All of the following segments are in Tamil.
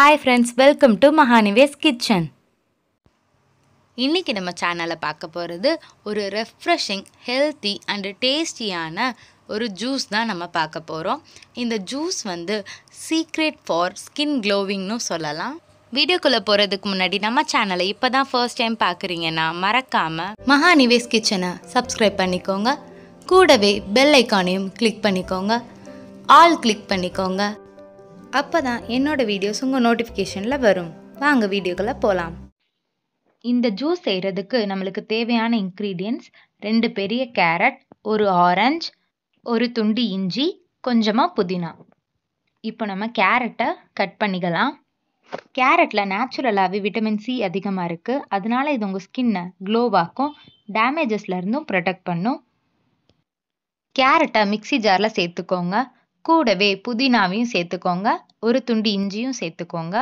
ஹாய் ஃப்ரெண்ட்ஸ் வெல்கம் டு மகானிவேஸ் கிச்சன் இன்றைக்கி நம்ம சேனலில் பார்க்க போகிறது ஒரு ரெஃப்ரெஷிங் ஹெல்த்தி அண்டு டேஸ்டியான ஒரு ஜூஸ் தான் நம்ம பார்க்க போகிறோம் இந்த ஜூஸ் வந்து சீக்ரெட் ஃபார் ஸ்கின் க்ளோவிங்னு சொல்லலாம் வீடியோக்குள்ளே போகிறதுக்கு முன்னாடி நம்ம சேனலை இப்போ தான் ஃபர்ஸ்ட் டைம் பார்க்குறீங்கன்னா மறக்காமல் மகானிவேஸ் கிச்சனை சப்ஸ்கிரைப் பண்ணிக்கோங்க கூடவே பெல் ஐக்கானையும் கிளிக் பண்ணிக்கோங்க ஆல் கிளிக் பண்ணிக்கோங்க அப்போ தான் என்னோட வீடியோஸ் உங்கள் நோட்டிஃபிகேஷனில் வரும் வாங்க வீடியோக்குள்ளே போகலாம் இந்த ஜூஸ் செய்கிறதுக்கு நம்மளுக்கு தேவையான இன்க்ரீடியன்ட்ஸ் ரெண்டு பெரிய கேரட் ஒரு ஆரஞ்ச் ஒரு துண்டு இஞ்சி கொஞ்சமாக புதினா இப்போ நம்ம கேரட்டை கட் பண்ணிக்கலாம் கேரட்டில் நேச்சுரலாகவே விட்டமின் சி அதிகமாக இருக்குது அதனால இது உங்கள் ஸ்கின்னை க்ளோவாக்கும் டேமேஜஸ்லேருந்தும் ப்ரொடெக்ட் பண்ணும் கேரட்டை மிக்ஸி ஜாரில் சேர்த்துக்கோங்க கூடவே புதினாவையும் சேர்த்துக்கோங்க ஒரு துண்டு இஞ்சியும் சேர்த்துக்கோங்க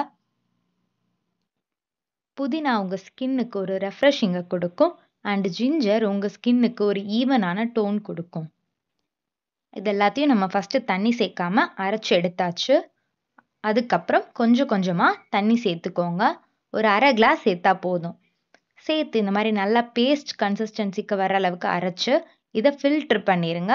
புதினா உங்கள் ஸ்கின்னுக்கு ஒரு ரெஃப்ரெஷிங்கை கொடுக்கும் அண்ட் ஜிஞ்சர் உங்கள் ஸ்கின்னுக்கு ஒரு ஈவனான டோன் கொடுக்கும் இது எல்லாத்தையும் நம்ம ஃபஸ்ட்டு தண்ணி சேர்க்காம அரைச்சி எடுத்தாச்சு அதுக்கப்புறம் கொஞ்சம் கொஞ்சமாக தண்ணி சேர்த்துக்கோங்க ஒரு அரை கிளாஸ் சேர்த்தா போதும் சேர்த்து இந்த மாதிரி நல்லா பேஸ்ட் கன்சிஸ்டன்சிக்கு வர அளவுக்கு அரைச்சு இதை ஃபில்ட்ரு பண்ணிடுங்க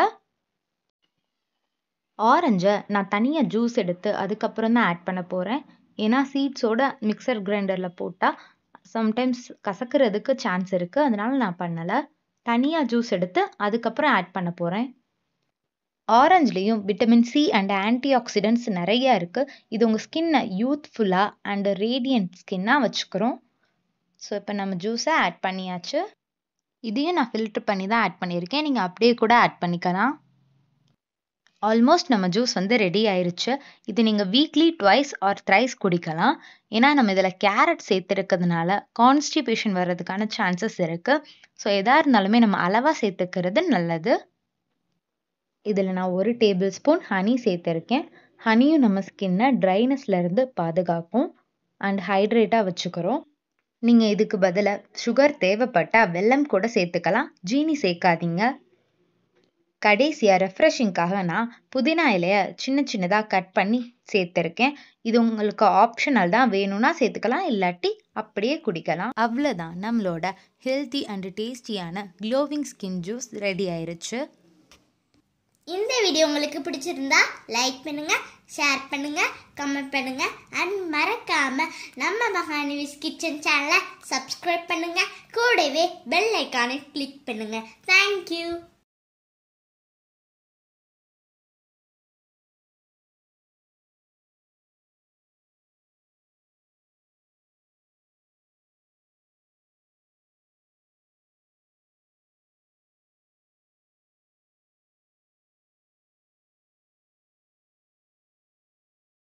ஆரஞ்சை நான் தனியாக ஜூஸ் எடுத்து அதுக்கப்புறம் தான் ஆட் பண்ண போகிறேன் ஏன்னா சீட்ஸோட மிக்சர் கிரைண்டரில் போட்டால் சம்டைம்ஸ் கசக்கிறதுக்கு சான்ஸ் இருக்குது அதனால நான் பண்ணலை தனியாக ஜூஸ் எடுத்து அதுக்கப்புறம் ஆட் பண்ண போகிறேன் ஆரஞ்சுலேயும் vitamin C and antioxidants நிறைய இருக்குது இது உங்கள் ஸ்கின்னை யூத்ஃபுல்லாக அண்ட் ரேடியன்ட் ஸ்கின்னாக வச்சுக்கிறோம் ஸோ இப்போ நம்ம ஜூஸை ஆட் பண்ணியாச்சு இதையும் நான் ஃபில்ட்ரு பண்ணி தான் ஆட் பண்ணியிருக்கேன் நீங்கள் அப்படியே கூட ஆட் பண்ணிக்கலாம் ஆல்மோஸ்ட் நம்ம ஜூஸ் வந்து ரெடி ஆயிருச்சு இது நீங்கள் வீக்லி ட்வைஸ் ஆர் த்ரைஸ் குடிக்கலாம் ஏன்னா நம்ம இதில் கேரட் சேர்த்துருக்கிறதுனால கான்ஸ்டிபேஷன் வர்றதுக்கான சான்சஸ் இருக்குது ஸோ எதாக இருந்தாலுமே நம்ம அளவாக சேர்த்துக்கிறது நல்லது இதில் நான் ஒரு டேபிள் ஸ்பூன் ஹனி சேர்த்துருக்கேன் ஹனியும் நம்ம ஸ்கின்னை ட்ரைனஸ்லேருந்து பாதுகாக்கும் அண்ட் ஹைட்ரேட்டாக வச்சுக்கிறோம் நீங்கள் இதுக்கு பதிலாக சுகர் தேவைப்பட்டால் வெல்லம் கூட சேர்த்துக்கலாம் ஜீனி சேர்க்காதீங்க கடைசியாக ரெஃப்ரெஷிங்காக நான் புதினா இலையை சின்ன சின்னதாக கட் பண்ணி சேர்த்துருக்கேன் இது உங்களுக்கு ஆப்ஷனல் தான் வேணும்னா சேர்த்துக்கலாம் இல்லாட்டி அப்படியே குடிக்கலாம் அவ்வளோதான் நம்மளோட ஹெல்த்தி அண்ட் டேஸ்டியான க்ளோவிங் ஸ்கின் ஜூஸ் ரெடி ஆயிருச்சு இந்த வீடியோ உங்களுக்கு பிடிச்சிருந்தா லைக் பண்ணுங்க ஷேர் பண்ணுங்க கமெண்ட் பண்ணுங்க அண்ட் மறக்காம நம்ம மகாநிவிஸ் கிச்சன் சேனலை சப்ஸ்கிரைப் பண்ணுங்க கூடவே பெல் ஐக்கானை கிளிக் பண்ணுங்க தேங்க்யூ